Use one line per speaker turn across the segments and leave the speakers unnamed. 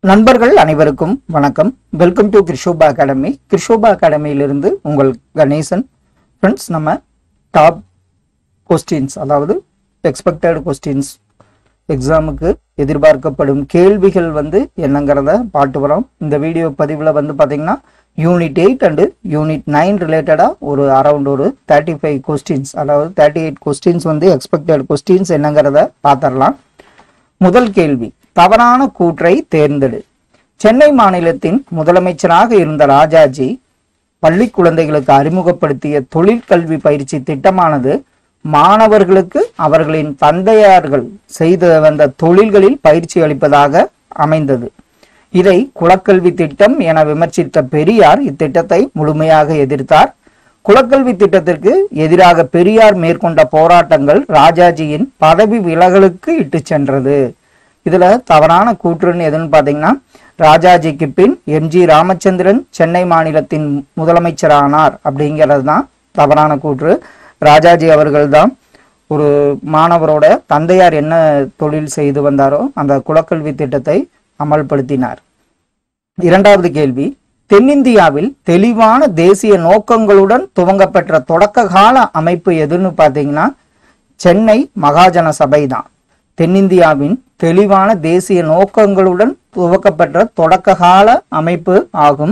நண்பர்கள் அனைவருக்கும் வணக்கம் welcome to Krishoba academy Krishoba அகாடமியிலிருந்து உங்கள் கணேசன் ஃப்ரெண்ட்ஸ் நம்ம டாப் கொஸ்டின்ஸ் அதாவது எக்ஸ்பெக்டட் கொஸ்டின்ஸ் எக்ஸாமுக்கு எதிர்பார்க்கப்படும் கேள்விகள் வந்து என்னங்கிறத பாட்டு வரோம் இந்த வீடியோ பதிவில் வந்து பார்த்தீங்கன்னா unit eight and unit nine ரிலேட்டடாக ஒரு அரௌண்ட் ஒரு தேர்ட்டி ஃபைவ் கொஸ்டின்ஸ் அதாவது தேர்ட்டி எயிட் கொஸ்டின்ஸ் வந்து எக்ஸ்பெக்டட் கொஸ்டின்ஸ் என்னங்கிறத பார்த்துடலாம் முதல் கேள்வி தவறான கூற்றை தேர்ந்தெடு சென்னை மாநிலத்தின் முதலமைச்சராக இருந்த ராஜாஜி பள்ளி குழந்தைகளுக்கு அறிமுகப்படுத்திய தொழிற்கல்வி பயிற்சி திட்டமானது மாணவர்களுக்கு அவர்களின் தந்தையார்கள் செய்து வந்த தொழில்களில் பயிற்சி அளிப்பதாக அமைந்தது இதை குலக்கல்வி திட்டம் என விமர்சித்த பெரியார் இத்திட்டத்தை முழுமையாக எதிர்த்தார் குலக்கல்வி திட்டத்திற்கு எதிராக பெரியார் மேற்கொண்ட போராட்டங்கள் ராஜாஜியின் பதவி விலகலுக்கு இட்டு சென்றது இதுல தவறான கூற்றுன்னு எதுன்னு பாத்தீங்கன்னா ராஜாஜிக்கு பின் எம்ஜி ராமச்சந்திரன் சென்னை மாநிலத்தின் முதலமைச்சரானார் அப்படிங்கிறது தான் தவறான கூற்று ராஜாஜி அவர்கள் தான் ஒரு மாணவரோட தந்தையார் என்ன தொழில் செய்து வந்தாரோ அந்த குலக்கல்வி திட்டத்தை அமல்படுத்தினார் இரண்டாவது கேள்வி தென்னிந்தியாவில் தெளிவான தேசிய நோக்கங்களுடன் துவங்கப்பெற்ற தொடக்க கால அமைப்பு எதுன்னு பார்த்தீங்கன்னா சென்னை மகாஜன சபை தான் தென்னிந்தியாவின் தெளிவான தேசிய நோக்கங்களுடன் துவக்கப்பெற்ற தொடக்க கால அமைப்பு ஆகும்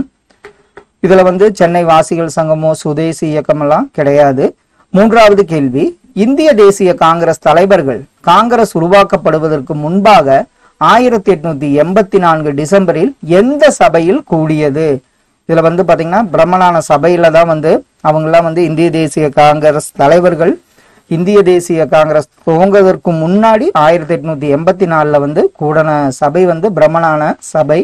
இதுல வந்து சென்னை வாசிகள் சங்கமோ சுதேசி இயக்கமெல்லாம் கிடையாது மூன்றாவது கேள்வி இந்திய தேசிய காங்கிரஸ் தலைவர்கள் காங்கிரஸ் உருவாக்கப்படுவதற்கு முன்பாக ஆயிரத்தி எட்நூத்தி எண்பத்தி நான்கு டிசம்பரில் எந்த சபையில் கூடியது இதுல வந்து பாத்தீங்கன்னா பிரம்மலான சபையில தான் வந்து அவங்கெல்லாம் வந்து இந்திய தேசிய காங்கிரஸ் தலைவர்கள் இந்திய தேசிய காங்கிரஸ் துவங்குவதற்கு முன்னாடி ஆயிரத்தி எட்நூத்தி எண்பத்தி நாலுல வந்து கூடன சபை வந்து பிரம்மலான சபை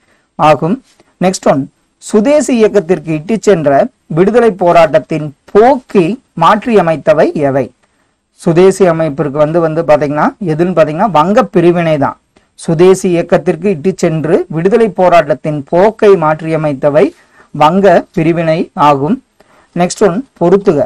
ஆகும் நெக்ஸ்ட் ஒன் சுதேசி இயக்கத்திற்கு இட்டுச் சென்ற விடுதலை போராட்டத்தின் போக்கை மாற்றியமைத்தவை எவை சுதேசி அமைப்பிற்கு வந்து வந்து பாத்தீங்கன்னா எதுன்னு பாத்தீங்கன்னா வங்க பிரிவினை தான் சுதேசி இயக்கத்திற்கு இட்டு சென்று விடுதலை போராட்டத்தின் போக்கை மாற்றியமைத்தவை வங்க பிரிவினை ஆகும் நெக்ஸ்ட் ஒன் பொறுத்துக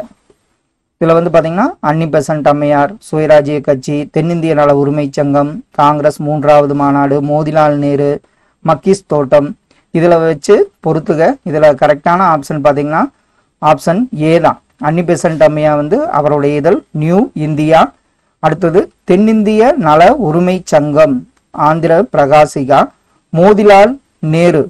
இதுல வந்து பாத்தீங்கன்னா அன்னி பெசன்ட் அம்மையார் சுயராஜ்ய கட்சி தென்னிந்திய நல உரிமை சங்கம் காங்கிரஸ் மூன்றாவது மாநாடு மோதிலால் நேரு மக்கீஸ் தோட்டம் இதுல வச்சு பொறுத்துக இதுல கரெக்டான ஆப்ஷன் பாத்தீங்கன்னா ஆப்ஷன் ஏ தான் அன்னி பெசன்ட் அம்மையா வந்து அவருடைய இதழ் நியூ இந்தியா அடுத்தது தென்னிந்திய நல உரிமை சங்கம் ஆந்திர பிரகாசிகா மோதிலால் நேரு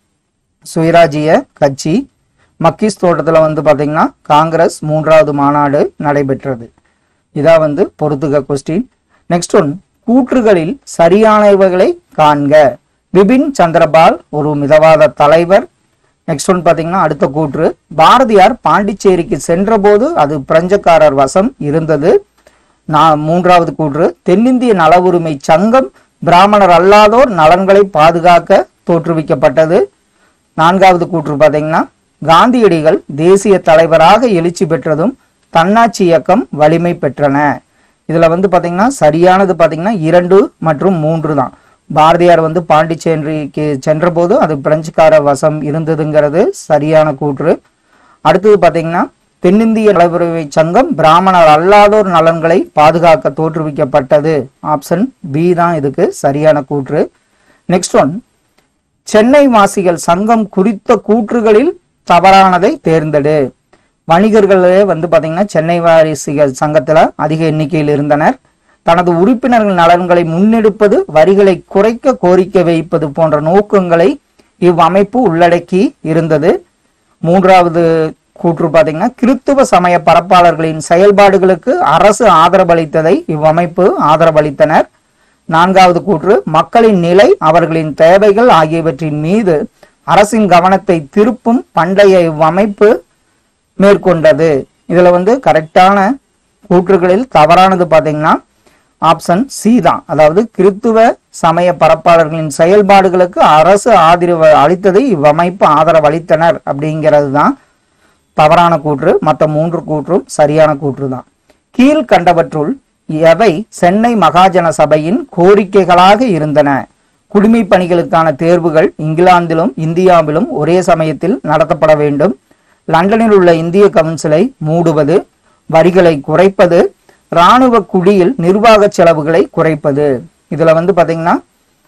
சுயராஜ்ய கட்சி மக்கீஸ் தோட்டத்தில் வந்து பார்த்தீங்கன்னா காங்கிரஸ் மூன்றாவது மாநாடு நடைபெற்றது இதான் வந்து பொறுத்துக கொஸ்டின் நெக்ஸ்ட் ஒன் கூற்றுகளில் சரியானவைகளை காண்க பிபின் சந்திரபால் ஒரு மிதவாத தலைவர் நெக்ஸ்ட் ஒன் பார்த்தீங்கன்னா அடுத்த கூற்று பாரதியார் பாண்டிச்சேரிக்கு சென்றபோது அது பிரெஞ்சக்காரர் வசம் இருந்தது நான் மூன்றாவது கூற்று தென்னிந்திய நல உரிமை சங்கம் பிராமணர் அல்லாதோர் நலன்களை பாதுகாக்க தோற்றுவிக்கப்பட்டது நான்காவது கூற்று பார்த்தீங்கன்னா காந்தியடிகள் தேசிய தலைவராக எழுச்சி பெற்றதும் தன்னாட்சி இயக்கம் வலிமை பெற்றன இதுல வந்து பாத்தீங்கன்னா சரியானது பாத்தீங்கன்னா இரண்டு மற்றும் மூன்று தான் பாரதியார் வந்து பாண்டிச்சேரிக்கு சென்றபோது அது பிரெஞ்சுக்கார வசம் இருந்ததுங்கிறது சரியான கூற்று அடுத்தது பாத்தீங்கன்னா தென்னிந்திய நலவுரிமை சங்கம் பிராமணர் அல்லாதோர் நலன்களை பாதுகாக்க தோற்றுவிக்கப்பட்டது ஆப்ஷன் பி தான் இதுக்கு சரியான கூற்று நெக்ஸ்ட் ஒன் சென்னை வாசிகள் சங்கம் குறித்த கூற்றுகளில் தவறானதை தேர்ந்தெடு வணிகர்களே வந்து பாத்தீங்கன்னா சென்னை வாரிசுகள் சங்கத்துல அதிக எண்ணிக்கையில் இருந்தனர் தனது உறுப்பினர்கள் நலன்களை முன்னெடுப்பது வரிகளை குறைக்க கோரிக்கை வைப்பது போன்ற நோக்கங்களை இவ்வமைப்பு உள்ளடக்கி இருந்தது மூன்றாவது கூற்று பாத்தீங்கன்னா கிறித்துவ சமய பரப்பாளர்களின் செயல்பாடுகளுக்கு அரசு ஆதரவளித்ததை இவ்வமைப்பு ஆதரவளித்தனர் நான்காவது கூற்று மக்களின் நிலை அவர்களின் தேவைகள் ஆகியவற்றின் மீது அரசின் கவனத்தை திருப்பும் பண்டைய இவ்வமைப்பு மேற்கொண்டது இதுல வந்து கரெக்டான கூற்றுகளில் தவறானது பாத்தீங்கன்னா ஆப்ஷன் சி தான் அதாவது கிறித்துவ சமய பரப்பாளர்களின் செயல்பாடுகளுக்கு அரசு ஆதரவு அளித்ததை இவ்வமைப்பு ஆதரவு அளித்தனர் அப்படிங்கிறது தான் தவறான கூற்று மற்ற மூன்று கூற்றும் சரியான கூற்று தான் கீழ்கண்டவற்றுள் எவை சென்னை மகாஜன சபையின் கோரிக்கைகளாக இருந்தன குடிமை பணிகளுக்கான தேர்வுகள் இங்கிலாந்திலும் இந்தியாவிலும் ஒரே சமயத்தில் நடத்தப்பட வேண்டும் லண்டனில் உள்ள இந்திய கவுன்சிலை மூடுவது வரிகளை குறைப்பது இராணுவ குடியில் நிர்வாக செலவுகளை குறைப்பது இதுல வந்து பாத்தீங்கன்னா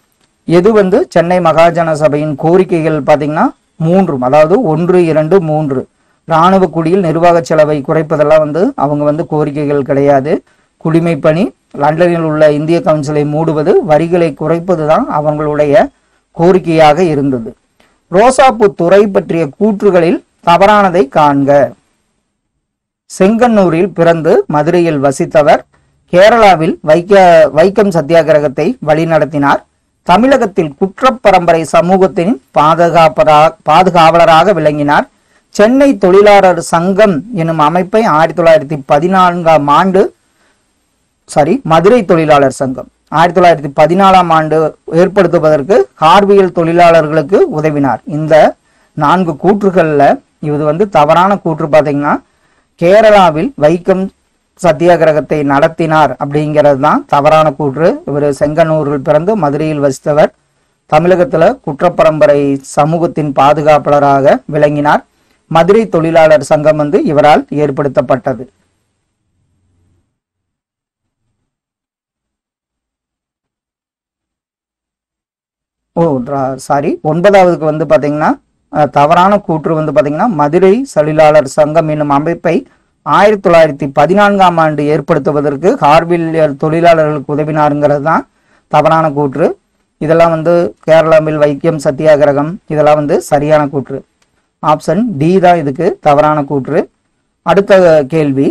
எது வந்து சென்னை மகாஜன சபையின் கோரிக்கைகள் பார்த்தீங்கன்னா மூன்றும் அதாவது ஒன்று இரண்டு மூன்று இராணுவ குடியில் நிர்வாக செலவை குறைப்பதெல்லாம் வந்து அவங்க வந்து கோரிக்கைகள் கிடையாது குடிமைப் பணி லண்டனில் உள்ள இந்திய கவுன்சிலை மூடுவது வரிகளை குறைப்பது தான் அவங்களுடைய கோரிக்கையாக இருந்தது ரோசாப்பூ துறை பற்றிய கூற்றுகளில் தவறானதை காண்க செங்கன்னூரில் பிறந்து மதுரையில் வசித்தவர் கேரளாவில் வைக்க வைக்கம் சத்தியாகிரகத்தை வழிநடத்தினார் தமிழகத்தில் குற்றப்பரம்பரை சமூகத்தின் பாதுகாப்பரா பாதுகாவலராக விளங்கினார் சென்னை தொழிலாளர் சங்கம் எனும் அமைப்பை ஆயிரத்தி தொள்ளாயிரத்தி பதினான்காம் ஆண்டு சாரி மதுரை தொழிலாளர் சங்கம் ஆயிரத்தி தொள்ளாயிரத்தி பதினாலாம் ஆண்டு ஏற்படுத்துவதற்கு ஹார்வியல் தொழிலாளர்களுக்கு உதவினார் இந்த நான்கு கூற்றுகள்ல இது வந்து தவறான கூற்று பார்த்தீங்கன்னா கேரளாவில் வைக்கம் சத்தியாகிரகத்தை நடத்தினார் அப்படிங்கிறது தான் தவறான கூற்று இவர் செங்கனூரில் பிறந்து மதுரையில் வசித்தவர் தமிழகத்துல குற்றப்பரம்பரை சமூகத்தின் பாதுகாப்பாளராக விளங்கினார் மதுரை தொழிலாளர் சங்கம் வந்து இவரால் ஏற்படுத்தப்பட்டது ஓ சாரி ஒன்பதாவதுக்கு வந்து பாத்தீங்கன்னா அஹ், தவறான கூற்று வந்து பாத்தீங்கன்னா மதுரை தொழிலாளர் சங்கம் என்னும் அமைப்பை ஆயிரத்தி தொள்ளாயிரத்தி பதினான்காம் ஆண்டு ஏற்படுத்துவதற்கு ஹார்வில் தொழிலாளர்களுக்கு உதவினாருங்கிறது தான் தவறான கூற்று இதெல்லாம் வந்து கேரளாவில் வைக்கம் சத்தியாகிரகம் இதெல்லாம் வந்து சரியான கூற்று ஆப்ஷன் டி தான் இதுக்கு தவறான கூற்று அடுத்த கேள்வி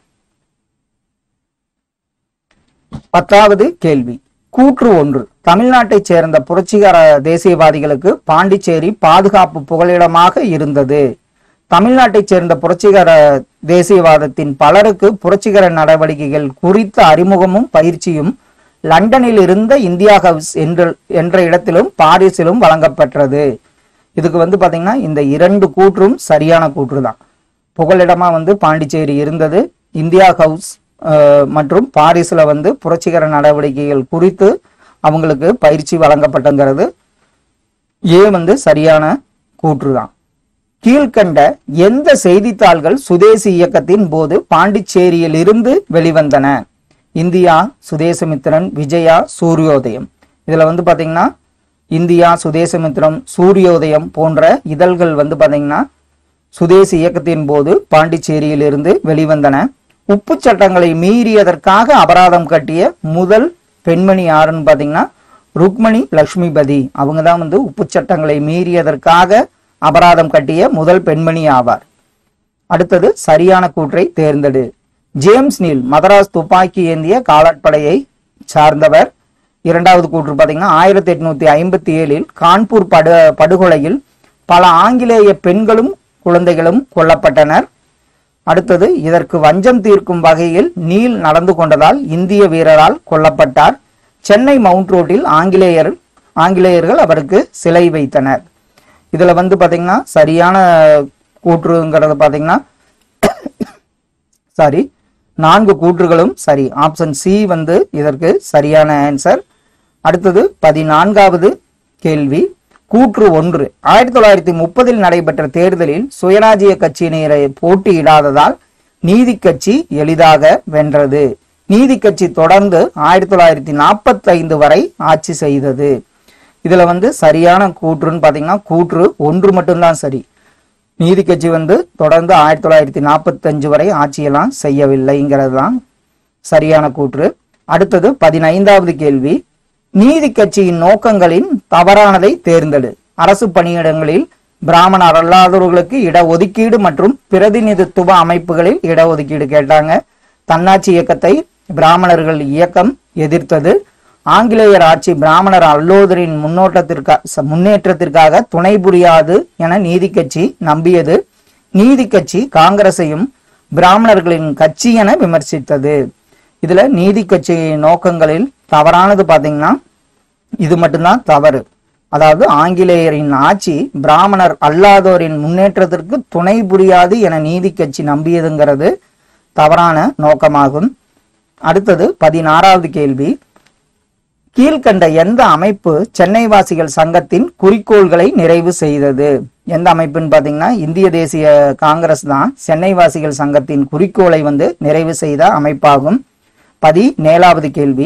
பத்தாவது கேள்வி கூற்று ஒன்று தமிழ்நாட்டைச் சேர்ந்த புரட்சிகர தேசியவாதிகளுக்கு பாண்டிச்சேரி பாதுகாப்பு புகலிடமாக இருந்தது தமிழ்நாட்டைச் சேர்ந்த புரட்சிகர தேசியவாதத்தின் பலருக்கு புரட்சிகர நடவடிக்கைகள் குறித்த அறிமுகமும் பயிற்சியும் லண்டனில் இருந்த இந்தியா ஹவுஸ் என்ற என்ற இடத்திலும் பாரிஸிலும் வழங்கப்பெற்றது இதுக்கு வந்து பாத்தீங்கன்னா இந்த இரண்டு கூற்றும் சரியான கூற்று தான் புகலிடமா வந்து பாண்டிச்சேரி இருந்தது இந்தியா ஹவுஸ் அஹ், மற்றும் பாரிஸ்ல வந்து புரட்சிகர நடவடிக்கைகள் குறித்து அவங்களுக்கு பயிற்சி வழங்கப்பட்டங்கிறது ஏ வந்து சரியான கூற்று தான் கீழ்கண்ட எந்த செய்தித்தாள்கள் சுதேசி இயக்கத்தின் போது பாண்டிச்சேரியில் இருந்து வெளிவந்தன இந்தியா சுதேசமித்திரன் விஜயா சூரியோதயம் இதுல வந்து பாத்தீங்கன்னா இந்தியா சுதேசமித்திரம் சூரியோதயம் போன்ற இதழ்கள் வந்து பாத்தீங்கன்னா சுதேசி இயக்கத்தின் போது பாண்டிச்சேரியில் இருந்து வெளிவந்தன உப்பு சட்டங்களை மீறியதற்காக அபராதம் கட்டிய முதல் பெண்மணி யாருன்னு பாத்தீங்கன்னா ருக்மணி லட்சுமிபதி அவங்க தான் வந்து உப்பு சட்டங்களை மீறியதற்காக அபராதம் கட்டிய முதல் பெண்மணி ஆவார் அடுத்தது சரியான கூற்றை தேர்ந்தெடு ஜேம்ஸ் நீல் மதராஸ் துப்பாக்கி ஏந்திய காலாட்படையை சார்ந்தவர் இரண்டாவது கூற்று பார்த்தீங்கன்னா ஆயிரத்தி எட்நூத்தி ஐம்பத்தி ஏழில் கான்பூர் படு படுகொலையில் பல ஆங்கிலேய பெண்களும் குழந்தைகளும் கொல்லப்பட்டனர் அடுத்தது இதற்கு வஞ்சம் தீர்க்கும் வகையில் நீல் நடந்து கொண்டதால் இந்திய வீரரால் கொல்லப்பட்டார் சென்னை மவுண்ட் ரோட்டில் ஆங்கிலேயர் ஆங்கிலேயர்கள் அவருக்கு சிலை வைத்தனர் இதுல வந்து பாத்தீங்கன்னா சரியான கூற்றுங்கிறது பாத்தீங்கன்னா சாரி நான்கு கூற்றுகளும் சரி ஆப்ஷன் சி வந்து இதற்கு சரியான ஆன்சர் அடுத்தது பதினான்காவது கேள்வி கூற்று ஒன்று ஆயிரத்தி தொள்ளாயிரத்தி முப்பதில் நடைபெற்ற தேர்தலில் சுயராஜ்ய கட்சியினரை போட்டியிடாததால் நீதி கட்சி எளிதாக வென்றது நீதி கட்சி தொடர்ந்து ஆயிரத்தி தொள்ளாயிரத்தி நாற்பத்தி ஐந்து வரை ஆட்சி செய்தது இதுல வந்து சரியான கூற்றுன்னு பாத்தீங்கன்னா கூற்று ஒன்று மட்டும்தான் சரி நீதி கட்சி வந்து தொடர்ந்து ஆயிரத்தி தொள்ளாயிரத்தி நாற்பத்தஞ்சு வரை ஆட்சியெல்லாம் செய்யவில்லைங்கிறது தான் சரியான கூற்று அடுத்தது பதினைந்தாவது கேள்வி நீதி கட்சியின் நோக்கங்களின் தவறானதை தேர்ந்தெடு அரசு பணியிடங்களில் பிராமணர் அல்லாதவர்களுக்கு இடஒதுக்கீடு மற்றும் பிரதிநிதித்துவ அமைப்புகளில் இடஒதுக்கீடு கேட்டாங்க தன்னாட்சி இயக்கத்தை பிராமணர்கள் இயக்கம் எதிர்த்தது ஆங்கிலேயர் ஆட்சி பிராமணர் அல்லோதரின் முன்னோட்டத்திற்காக முன்னேற்றத்திற்காக துணை புரியாது என நீதி கட்சி நம்பியது நீதி கட்சி காங்கிரஸையும் பிராமணர்களின் கட்சி என விமர்சித்தது இதுல நீதி கட்சி நோக்கங்களில் தவறானது பாத்தீங்கன்னா இது மட்டும்தான் தவறு அதாவது ஆங்கிலேயரின் ஆட்சி பிராமணர் அல்லாதோரின் முன்னேற்றத்திற்கு துணை புரியாது என நீதி கட்சி நம்பியதுங்கிறது தவறான நோக்கமாகும் அடுத்தது பதினாறாவது கேள்வி கீழ்கண்ட எந்த அமைப்பு சென்னை வாசிகள் சங்கத்தின் குறிக்கோள்களை நிறைவு செய்தது எந்த அமைப்புன்னு பாத்தீங்கன்னா இந்திய தேசிய காங்கிரஸ் தான் சென்னை வாசிகள் சங்கத்தின் குறிக்கோளை வந்து நிறைவு செய்த அமைப்பாகும் பதினேழாவது கேள்வி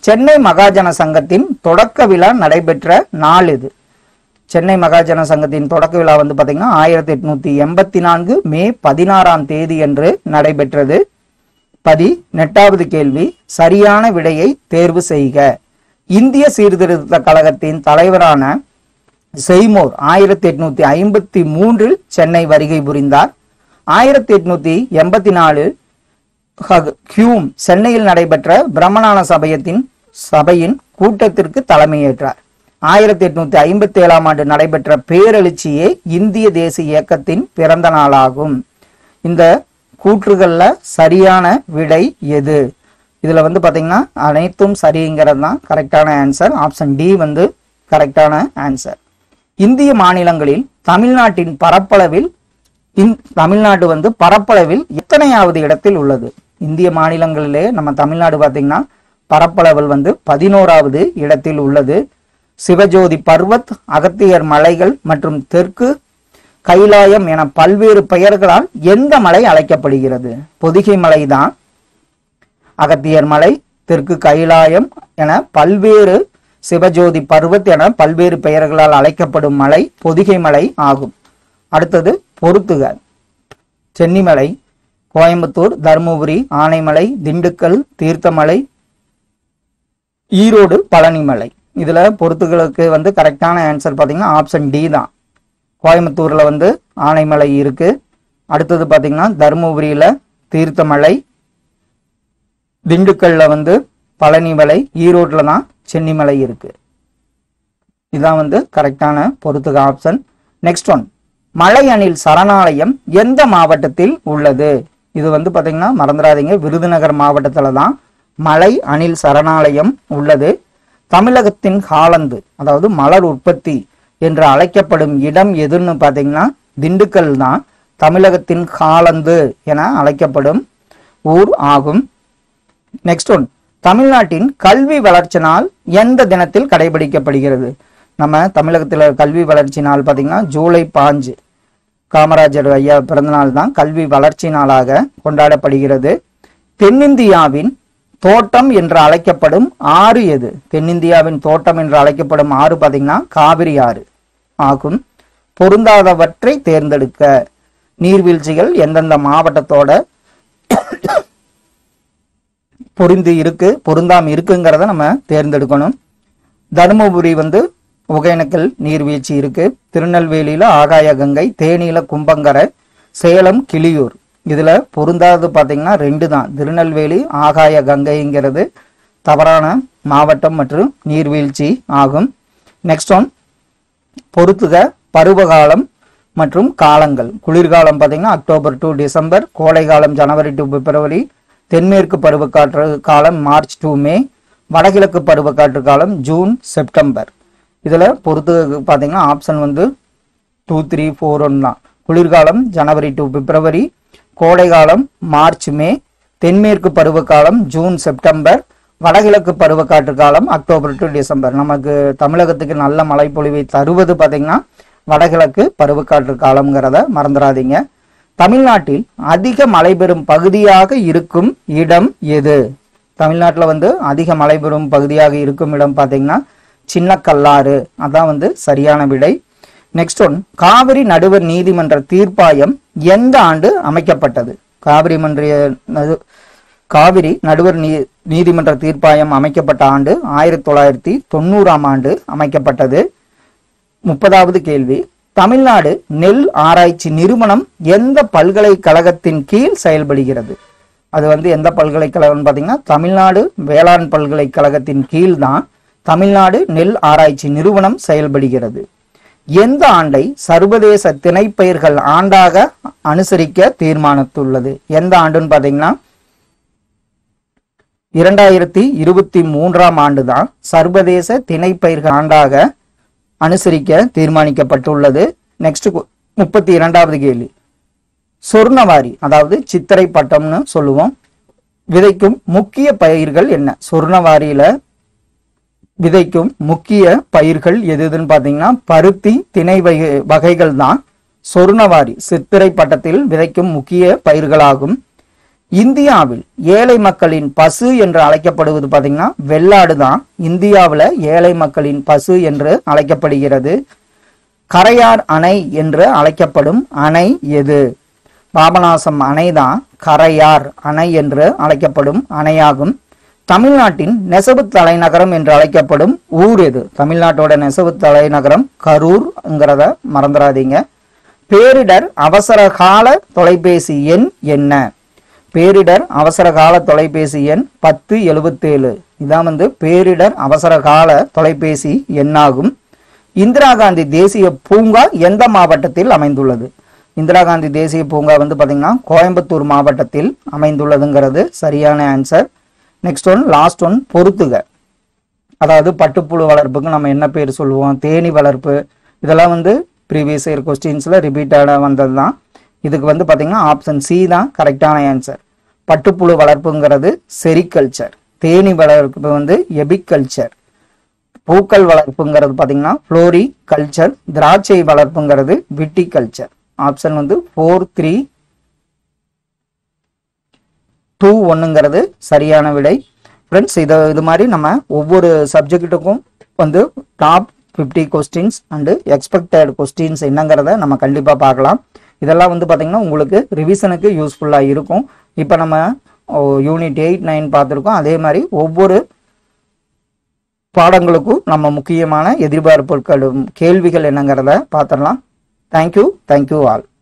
சென்னை மகாஜன சங்கத்தின் தொடக்க விழா நடைபெற்ற நாள் இது சென்னை மகாஜன சங்கத்தின் தொடக்க விழா வந்து பாத்தீங்கன்னா ஆயிரத்தி எட்நூத்தி எண்பத்தி நான்கு மே பதினாறாம் தேதி அன்று நடைபெற்றது பதி நெட்டாவது கேள்வி சரியான விடையை தேர்வு செய்க இந்திய சீர்திருத்த கழகத்தின் தலைவரான செய்மோர் ஆயிரத்தி எட்நூத்தி ஐம்பத்தி மூன்றில் சென்னை வருகை புரிந்தார் ஆயிரத்தி எட்நூத்தி எண்பத்தி நாலு ஹியூம் சென்னையில் நடைபெற்ற பிரம்மணான சபையத்தின் சபையின் கூட்டத்திற்கு தலைமையேற்றார் ஆயிரத்தி எட்நூத்தி ஐம்பத்தி ஏழாம் ஆண்டு நடைபெற்ற பேரெழுச்சியே இந்திய தேசிய இயக்கத்தின் பிறந்த நாளாகும் இந்த கூற்றுகள்ல சரியான விடை எது இதுல வந்து பாத்தீங்கன்னா அனைத்தும் சரிங்கிறது தான் கரெக்டான ஆன்சர் ஆப்ஷன் டி வந்து கரெக்டான ஆன்சர் இந்திய மாநிலங்களில் தமிழ்நாட்டின் பரப்பளவில் இந்- தமிழ்நாடு வந்து பரப்பளவில் எத்தனையாவது இடத்தில் உள்ளது இந்திய மாநிலங்களிலே நம்ம தமிழ்நாடு பார்த்தீங்கன்னா பரப்பளவில் வந்து பதினோராவது இடத்தில் உள்ளது சிவஜோதி பர்வத் அகத்தியர் மலைகள் மற்றும் தெற்கு கைலாயம் என பல்வேறு பெயர்களால் எந்த மலை அழைக்கப்படுகிறது பொதிகை மலைதான் அகத்தியர் மலை தெற்கு கைலாயம் என பல்வேறு சிவஜோதி பர்வத் என பல்வேறு பெயர்களால் அழைக்கப்படும் மலை பொதிகை மலை ஆகும் அடுத்தது பொருத்துக சென்னிமலை கோயம்புத்தூர் தருமபுரி ஆனைமலை திண்டுக்கல் தீர்த்தமலை ஈரோடு பழனிமலை இதுல பொருத்துகளுக்கு வந்து கரெக்டான ஆன்சர் பாத்தீங்கன்னா ஆப்ஷன் டி தான் கோயம்புத்தூர்ல வந்து ஆனைமலை இருக்கு அடுத்தது பாத்தீங்கன்னா தருமபுரியில தீர்த்தமலை திண்டுக்கல்ல வந்து பழனிமலை ஈரோட்ல தான் சென்னிமலை இருக்கு இதான் வந்து கரெக்டான பொறுத்துக ஆப்ஷன் நெக்ஸ்ட் ஒன் மலை அணில் சரணாலயம் எந்த மாவட்டத்தில் உள்ளது இது வந்து பாத்தீங்கன்னா மறந்துடாதீங்க விருதுநகர் மாவட்டத்துல தான் மலை அணில் சரணாலயம் உள்ளது தமிழகத்தின் காலந்து அதாவது மலர் உற்பத்தி என்று அழைக்கப்படும் இடம் எதுன்னு பாத்தீங்கன்னா திண்டுக்கல் தான் தமிழகத்தின் காலந்து என அழைக்கப்படும் ஊர் ஆகும் நெக்ஸ்ட் ஒன் தமிழ்நாட்டின் கல்வி வளர்ச்சி நாள் எந்த தினத்தில் கடைபிடிக்கப்படுகிறது நம்ம தமிழகத்தில் கல்வி வளர்ச்சி நாள் பார்த்தீங்கன்னா ஜூலை பாஞ்சு காமராஜர் ஐயா பிறந்தநாள் தான் கல்வி வளர்ச்சி நாளாக கொண்டாடப்படுகிறது தென்னிந்தியாவின் தோட்டம் என்று அழைக்கப்படும் ஆறு எது தென்னிந்தியாவின் தோட்டம் என்று அழைக்கப்படும் ஆறு பார்த்தீங்கன்னா காவிரி ஆறு ஆகும் பொருந்தாதவற்றை தேர்ந்தெடுக்க நீர்வீழ்ச்சிகள் எந்தெந்த மாவட்டத்தோட பொருந்து இருக்கு பொருந்தாம இருக்குங்கிறத நம்ம தேர்ந்தெடுக்கணும் தருமபுரி வந்து ஒகேனக்கல் நீர்வீழ்ச்சி இருக்கு திருநெல்வேலியில ஆகாய கங்கை தேனியில கும்பங்கரை சேலம் கிளியூர் இதுல பொருந்தாதது பாத்தீங்கன்னா ரெண்டு தான் திருநெல்வேலி ஆகாய கங்கைங்கிறது தவறான மாவட்டம் மற்றும் நீர்வீழ்ச்சி ஆகும் நெக்ஸ்ட் ஒன் பொறுத்துக பருவகாலம் மற்றும் காலங்கள் குளிர்காலம் பார்த்தீங்கன்னா அக்டோபர் டு டிசம்பர் கோடைகாலம் ஜனவரி டு பிப்ரவரி தென்மேற்கு பருவக்காற்று காலம் மார்ச் டு மே வடகிழக்கு பருவக்காற்று காலம் ஜூன் செப்டம்பர் இதில் பொறுத்து பார்த்தீங்கன்னா ஆப்ஷன் வந்து டூ த்ரீ ஃபோர் ஒன் தான் குளிர்காலம் ஜனவரி டு பிப்ரவரி கோடைகாலம் மார்ச் மே தென்மேற்கு பருவகாலம் ஜூன் செப்டம்பர் வடகிழக்கு பருவக்காற்று காலம் அக்டோபர் டு டிசம்பர் நமக்கு தமிழகத்துக்கு நல்ல மழைப்பொழிவை தருவது பார்த்தீங்கன்னா வடகிழக்கு பருவக்காற்று காலம்ங்கிறத மறந்துடாதீங்க தமிழ்நாட்டில் அதிக மழை பெறும் பகுதியாக இருக்கும் இடம் எது தமிழ்நாட்டில் வந்து அதிக மழை பெறும் பகுதியாக இருக்கும் இடம் பார்த்தீங்கன்னா சின்ன கல்லாறு அதான் வந்து சரியான விடை நெக்ஸ்ட் ஒன் காவிரி நடுவர் நீதிமன்ற தீர்ப்பாயம் எந்த ஆண்டு அமைக்கப்பட்டது காவிரி மன்றிய நடு- காவிரி நடுவர் நீ நீதிமன்ற தீர்ப்பாயம் அமைக்கப்பட்ட ஆண்டு ஆயிரத்தி தொள்ளாயிரத்தி தொண்ணூறாம் ஆண்டு அமைக்கப்பட்டது முப்பதாவது கேள்வி தமிழ்நாடு நெல் ஆராய்ச்சி நிறுவனம் எந்த பல்கலைக்கழகத்தின் கீழ் செயல்படுகிறது அது வந்து எந்த பல்கலைக்கழகம் பார்த்தீங்கன்னா தமிழ்நாடு வேளாண் பல்கலைக்கழகத்தின் கீழ் தான் தமிழ்நாடு நெல் ஆராய்ச்சி நிறுவனம் செயல்படுகிறது எந்த ஆண்டை சர்வதேச திணைப்பயிர்கள் ஆண்டாக அனுசரிக்க தீர்மானித்துள்ளது எந்த ஆண்டுன்னு பார்த்தீங்கன்னா இரண்டாயிரத்தி இருபத்தி மூன்றாம் ஆண்டு தான் சர்வதேச திணைப்பயிர்கள் ஆண்டாக அனுசரிக்க தீர்மானிக்கப்பட்டுள்ளது நெக்ஸ்ட் முப்பத்தி இரண்டாவது கேள்வி சொர்ணவாரி அதாவது சித்திரை பட்டம்னு சொல்லுவோம் விதைக்கும் முக்கிய பயிர்கள் என்ன சொர்ணவாரியில விதைக்கும் முக்கிய பயிர்கள் எது எதுன்னு பார்த்தீங்கன்னா பருத்தி திணை வகை வகைகள் தான் சொர்ணவாரி சித்திரை பட்டத்தில் விதைக்கும் முக்கிய பயிர்களாகும் இந்தியாவில் ஏழை மக்களின் பசு என்று அழைக்கப்படுவது பாத்தீங்கன்னா வெள்ளாடு தான் இந்தியாவில் ஏழை மக்களின் பசு என்று அழைக்கப்படுகிறது கரையார் அணை என்று அழைக்கப்படும் அணை எது பாபநாசம் அணை தான் கரையார் அணை என்று அழைக்கப்படும் அணையாகும் தமிழ்நாட்டின் நெசவு தலைநகரம் என்று அழைக்கப்படும் ஊர் எது தமிழ்நாட்டோட நெசவு தலைநகரம் கரூர்ங்கிறத மறந்துடாதீங்க பேரிடர் அவசர கால தொலைபேசி எண் என்ன பேரிடர் அவசர கால தொலைபேசி எண் பத்து எழுபத்தேழு இதான் வந்து பேரிடர் அவசர கால தொலைபேசி எண்ணாகும் இந்திரா காந்தி தேசிய பூங்கா எந்த மாவட்டத்தில் அமைந்துள்ளது இந்திரா காந்தி தேசிய பூங்கா வந்து பாத்தீங்கன்னா கோயம்புத்தூர் மாவட்டத்தில் அமைந்துள்ளதுங்கிறது சரியான answer next one last one பொறுத்துக அதாவது பட்டுப்புழு வளர்ப்புக்கு நம்ம என்ன பேர் சொல்லுவோம் தேனி வளர்ப்பு இதெல்லாம் வந்து ப்ரீவியஸ் இயர் கொஸ்டின்ஸில் ரிப்பீட்டடாக வந்தது தான் இதுக்கு வந்து பார்த்தீங்கன்னா ஆப்ஷன் சி தான் கரெக்டான ஆன்சர் பட்டுப்புழு வளர்ப்புங்கிறது செரிகல்ச்சர் தேனி வளர்ப்பு வந்து எபிகல்ச்சர் பூக்கள் வளர்ப்புங்கிறது பார்த்தீங்கன்னா ஃப்ளோரி கல்ச்சர் திராட்சை வளர்ப்புங்கிறது விட்டிகல்ச்சர் ஆப்ஷன் வந்து ஃபோர் த்ரீ டூ ஒன்றுங்கிறது சரியான விடை ஃப்ரெண்ட்ஸ் இதை இது மாதிரி நம்ம ஒவ்வொரு சப்ஜெக்ட்டுக்கும் வந்து top fifty questions and expected questions என்னங்கிறத நம்ம கண்டிப்பாக பார்க்கலாம் இதெல்லாம் வந்து பார்த்திங்கன்னா உங்களுக்கு ரிவிஷனுக்கு யூஸ்ஃபுல்லாக இருக்கும் இப்போ நம்ம யூனிட் எயிட் நைன் பார்த்துருக்கோம் அதே மாதிரி ஒவ்வொரு பாடங்களுக்கும் நம்ம முக்கியமான எதிர்பார்ப்புகளும் கேள்விகள் என்னங்கிறத பார்த்துடலாம் தேங்க்யூ தேங்க்யூ ஆல்